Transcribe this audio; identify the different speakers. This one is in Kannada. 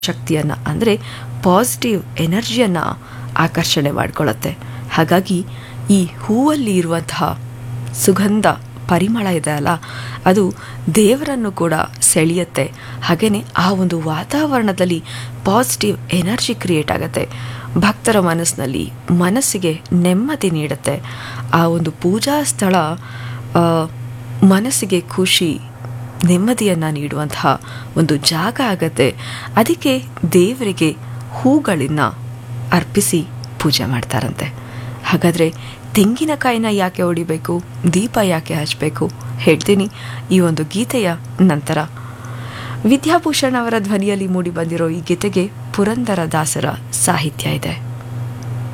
Speaker 1: ಶಕ್ತಿಯನ್ನು ಅಂದರೆ ಪಾಸಿಟಿವ್ ಎನರ್ಜಿಯನ್ನು ಆಕರ್ಷಣೆ ಮಾಡಿಕೊಳ್ಳುತ್ತೆ ಹಾಗಾಗಿ ಈ ಹೂವಲ್ಲಿ ಇರುವಂತಹ ಸುಗಂಧ ಪರಿಮಳ ಇದೆ ಅಲ್ಲ ಅದು ದೇವರನ್ನು ಕೂಡ ಸೆಳೆಯುತ್ತೆ ಹಾಗೆಯೇ ಆ ಒಂದು ವಾತಾವರಣದಲ್ಲಿ ಪಾಸಿಟಿವ್ ಎನರ್ಜಿ ಕ್ರಿಯೇಟ್ ಆಗುತ್ತೆ ಭಕ್ತರ ಮನಸ್ಸಿನಲ್ಲಿ ಮನಸ್ಸಿಗೆ ನೆಮ್ಮದಿ ನೀಡುತ್ತೆ ಆ ಒಂದು ಪೂಜಾ ಸ್ಥಳ ಆ, ಮನಸ್ಸಿಗೆ ಖುಷಿ ನೆಮ್ಮದಿಯನ್ನು ನೀಡುವಂತಹ ಒಂದು ಜಾಗ ಆಗತ್ತೆ ಅದಕ್ಕೆ ದೇವರಿಗೆ ಹೂಗಳಿಂದ ಅರ್ಪಿಸಿ ಪೂಜೆ ಮಾಡ್ತಾರಂತೆ ಹಾಗಾದರೆ ತೆಂಗಿನಕಾಯಿನ ಯಾಕೆ ಹೊಡಿಬೇಕು ದೀಪ ಯಾಕೆ ಹಚ್ಚಬೇಕು ಹೇಳ್ತೀನಿ ಈ ಒಂದು ಗೀತೆಯ ನಂತರ ವಿದ್ಯಾಭೂಷಣ್ ಅವರ ಧ್ವನಿಯಲ್ಲಿ ಮೂಡಿ ಬಂದಿರೋ ಈ ಗೀತೆಗೆ ಪುರಂದರ ದಾಸರ ಸಾಹಿತ್ಯ ಇದೆ